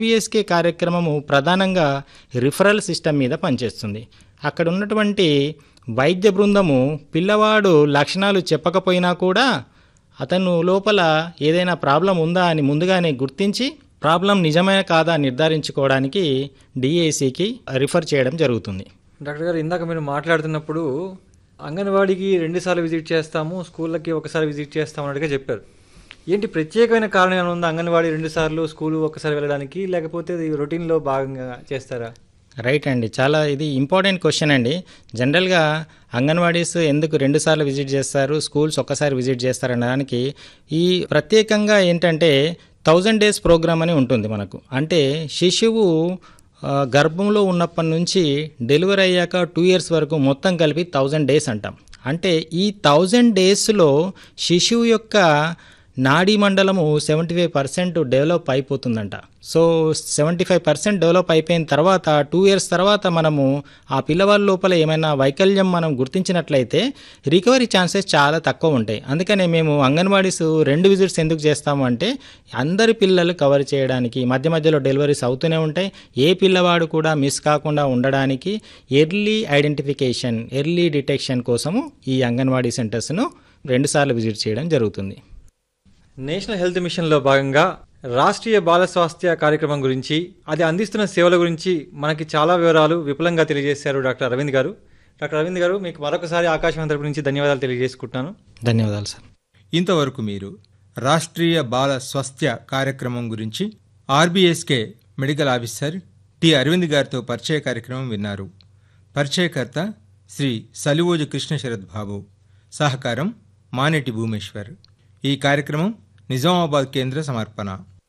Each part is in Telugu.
పిఎస్కే కార్యక్రమము ప్రధానంగా రిఫరల్ సిస్టమ్ మీద పనిచేస్తుంది అక్కడ ఉన్నటువంటి వైద్య బృందము పిల్లవాడు లక్షణాలు చెప్పకపోయినా కూడా అతను లోపల ఏదైనా ప్రాబ్లం ఉందా అని ముందుగానే గుర్తించి ప్రాబ్లం నిజమైన కాదా నిర్ధారించుకోవడానికి డిఏసికి రిఫర్ చేయడం జరుగుతుంది డాక్టర్ గారు ఇందాక మీరు మాట్లాడుతున్నప్పుడు అంగన్వాడీకి రెండుసార్లు విజిట్ చేస్తాము స్కూళ్ళకి ఒకసారి విజిట్ చేస్తాము అన్నట్టుగా చెప్పారు ఏంటి ప్రత్యేకమైన కారణం ఏమైనా ఉందా అంగన్వాడీ రెండుసార్లు స్కూల్ ఒకసారి వెళ్ళడానికి లేకపోతే ఇది రొటీన్లో భాగంగా చేస్తారా రైట్ అండి చాలా ఇది ఇంపార్టెంట్ క్వశ్చన్ అండి జనరల్గా అంగన్వాడీస్ ఎందుకు రెండుసార్లు విజిట్ చేస్తారు స్కూల్స్ ఒక్కసారి విజిట్ చేస్తారు అనడానికి ఈ ప్రత్యేకంగా ఏంటంటే థౌజండ్ డేస్ ప్రోగ్రామ్ అని ఉంటుంది మనకు అంటే శిశువు ఆ, గర్భంలో ఉన్నప్పటి నుంచి డెలివరీ అయ్యాక టూ ఇయర్స్ వరకు మొత్తం కలిపి థౌజండ్ డేస్ అంటాం అంటే ఈ థౌజండ్ డేస్లో శిశువు యొక్క నాడీ మండలము సెవెంటీ ఫైవ్ పర్సెంట్ డెవలప్ అయిపోతుందంట so seventy five percent develop అయిపోయిన తర్వాత టూ ఇయర్స్ తర్వాత మనము ఆ పిల్లవాళ్ళ లోపల ఏమైనా వైకల్యం మనం గుర్తించినట్లయితే రికవరీ ఛాన్సెస్ చాలా తక్కువ ఉంటాయి అందుకనే మేము అంగన్వాడీస్ రెండు విజిట్స్ ఎందుకు చేస్తాము అంటే అందరి పిల్లలు కవర్ చేయడానికి మధ్య మధ్యలో డెలివరీస్ అవుతూనే ఉంటాయి ఏ పిల్లవాడు కూడా మిస్ కాకుండా ఉండడానికి ఎర్లీ ఐడెంటిఫికేషన్ ఎర్లీ డిటెక్షన్ కోసము ఈ అంగన్వాడీ సెంటర్స్ను రెండుసార్లు విజిట్ చేయడం జరుగుతుంది నేషనల్ హెల్త్ మిషన్లో భాగంగా రాష్ట్రీయ బాల స్వాస్థ్య కార్యక్రమం గురించి అది అందిస్తున్న సేవల గురించి మనకి చాలా వివరాలు విపులంగా తెలియజేశారు డాక్టర్ అరవింద్ గారు డాక్టర్ అరవింద్ గారు మీకు మరొకసారి ఆకాశవాణి తరపు నుంచి ధన్యవాదాలు తెలియజేసుకుంటున్నాను ధన్యవాదాలు సార్ ఇంతవరకు మీరు రాష్ట్రీయ బాల స్వాస్థ్య కార్యక్రమం గురించి RBSK medical officer T Aravind గారితో పరిచయ కార్యక్రమం విన్నారు పరిచయకర్త శ్రీ సలివోజు కృష్ణ శరత్ బాబు సహకారం మానేటి భూమేశ్వర్ ఈ కార్యక్రమం నిజామాబాద్ కేంద్ర సమర్పణ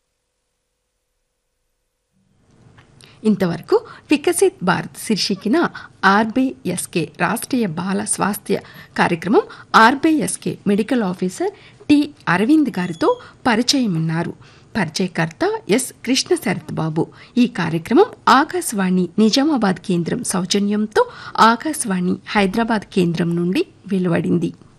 ఇంతవరకు వికసిత్ భారత్ శీర్షికిన ఆర్బీఎస్కే రాష్ట్రీయ బాల స్వాస్థ్య కార్యక్రమం RBSK medical officer T Aravind గారితో పరిచయం ఉన్నారు పరిచయకర్త ఎస్ కృష్ణ శరత్ బాబు ఈ కార్యక్రమం ఆకాశవాణి నిజామాబాద్ కేంద్రం సౌజన్యంతో ఆకాశవాణి హైదరాబాద్ కేంద్రం నుండి వెలువడింది